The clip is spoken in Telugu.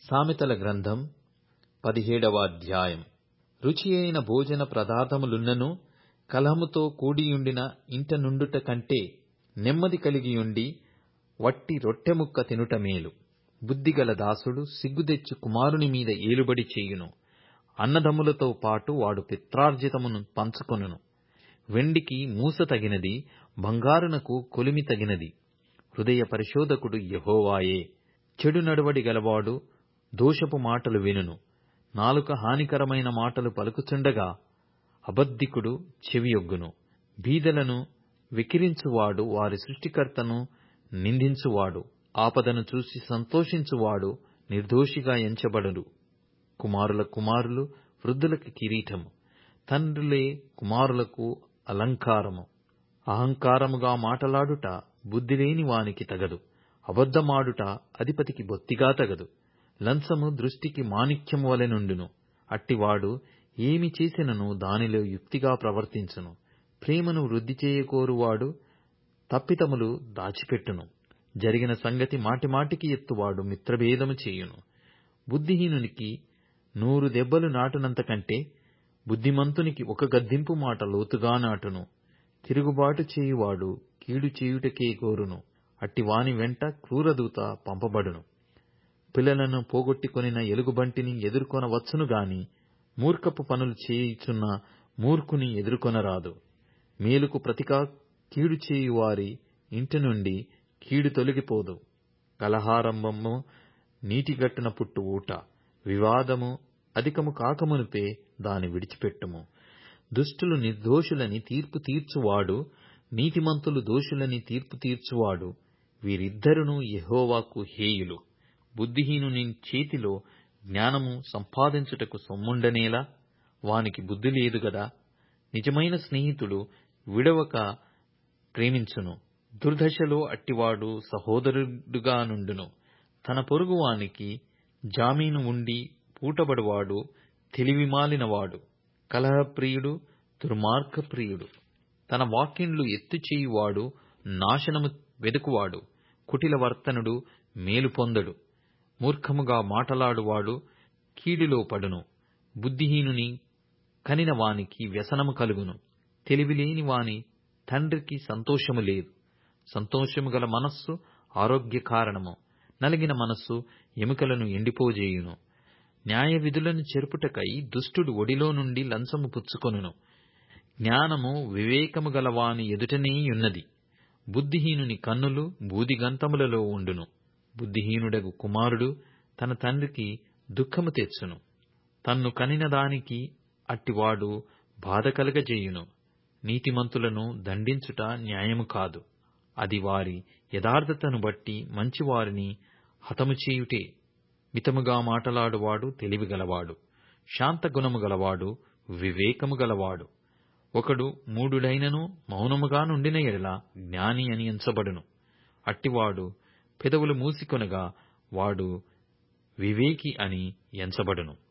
సామెతల గ్రంథం పదిహేడవ అధ్యాయం రుచి అయిన భోజన పదార్థములున్నను కలహముతో కూడియుండిన ఇంట నుండుట కంటే నెమ్మది కలిగియుండి వట్టి రొట్టెముక్క తినుట మేలు బుద్ధిగల దాసుడు సిగ్గుదెచ్చు కుమారుని మీద ఏలుబడి చేయును అన్నదమ్ములతో పాటు వాడు పిత్రార్జితమును పంచుకొనును వెండికి మూస తగినది బంగారునకు కొలిమి తగినది హృదయ పరిశోధకుడు యెహోవాయే చెడు నడవడి గలవాడు దోషపు మాటలు వినును నాలుక హానికరమైన మాటలు పలుకుచుండగా అబద్ధికుడు చెవియొగ్గును బీదలను వెకిరించువాడు వారి సృష్టికర్తను నిందించువాడు ఆపదను చూసి సంతోషించువాడు నిర్దోషిగా ఎంచబడడు కుమారుల కుమారులు వృద్ధులకు కిరీటము తండ్రులే కుమారులకు అలంకారము అహంకారముగా మాటలాడుట బుద్ధిలేని వానికి తగదు అబద్ధమాడుట అధిపతికి బొత్తిగా తగదు లంచము దృష్టికి మాణిక్యము వలె నుండును అట్టివాడు ఏమి చేసినను దానిలో యుక్తిగా ప్రవర్తించును ప్రేమను వృద్ధి చేయకోరువాడు తప్పితములు దాచిపెట్టును జరిగిన సంగతి మాటిమాటికి ఎత్తువాడు మిత్రభేదము చేయును బుద్ధిహీనునికి నూరు దెబ్బలు నాటునంత కంటే బుద్ధిమంతునికి ఒక గద్దింపు మాట లోతుగా నాటును తిరుగుబాటు చేయువాడు కీడు చేయుటకే కోరును అట్టివాని వెంట క్రూరదూత పంపబడును పిల్లలను పోగొట్టుకొనిన ఎలుగుబంటిని ఎదుర్కొనవచ్చును గాని మూర్ఖపు పనులు చేయుచున్న మూర్ఖుని ఎదుర్కొనరాదు మేలుకు ప్రతిగా కీడు చేయువారి ఇంటి నుండి కీడు తొలగిపోదు కలహారంభము నీటిగట్టున పుట్టు ఊట వివాదము అధికము కాకమునుపే దాని విడిచిపెట్టుము దుష్టులు నిర్దోషులని తీర్పు తీర్చువాడు నీతిమంతులు దోషులని తీర్పు తీర్చువాడు వీరిద్దరును యెహోవాకు హేయులు బుద్ధిహీనుని చేతిలో జ్ఞానము సంపాదించుటకు సొమ్ముండనేలా వానికి బుద్ధి లేదు గదా నిజమైన స్నేహితుడు విడవక ప్రేమించును దుర్దశలో అట్టివాడు సహోదరుడుగా నుండును తన పొరుగువానికి జామీను ఉండి పూటబడువాడు తెలివిమాలినవాడు కలహప్రియుడు దుర్మార్గప్రియుడు తన వాక్యండ్లు ఎత్తు చేయువాడు నాశనము వెదుకువాడు కుటిల వర్తనుడు మేలు పొందడు మూర్ఖముగా మాటలాడువాడు కీడులో పడును బుద్ధిహీనుని కనిన వానికి వ్యసనము కలుగును తెలివిలేని వాని తండ్రికి సంతోషము లేదు సంతోషము గల మనస్సు ఆరోగ్య కారణము నలిగిన మనస్సు ఎముకలను ఎండిపోజేయును న్యాయ విధులను చెరుపుటకై దుష్టుడు ఒడిలో నుండి లంచము పుచ్చుకొనును జ్ఞానము వివేకము గలవాని ఎదుటనేయున్నది బుద్ధిహీనుని కన్నులు బూదిగంతములలో ఉండును బుద్ధిహీనుడగు కుమారుడు తన తండ్రికి దుఃఖము తెచ్చును తన్ను కనిన దానికి అట్టివాడు బాధ కలగజేయును నీతిమంతులను దండించుట న్యాయము కాదు అది వారి యథార్థతను బట్టి మంచివారిని హతము చేయుటే మితముగా మాటలాడువాడు తెలివిగలవాడు శాంతగుణము గలవాడు వివేకము గలవాడు ఒకడు మూడుడైనను మౌనముగా నుండిన ఎడల జ్ఞాని అని ఎంచబడును అట్టివాడు పెదవులు మూసికొనగా వాడు వివేకి అని ఎంచబడును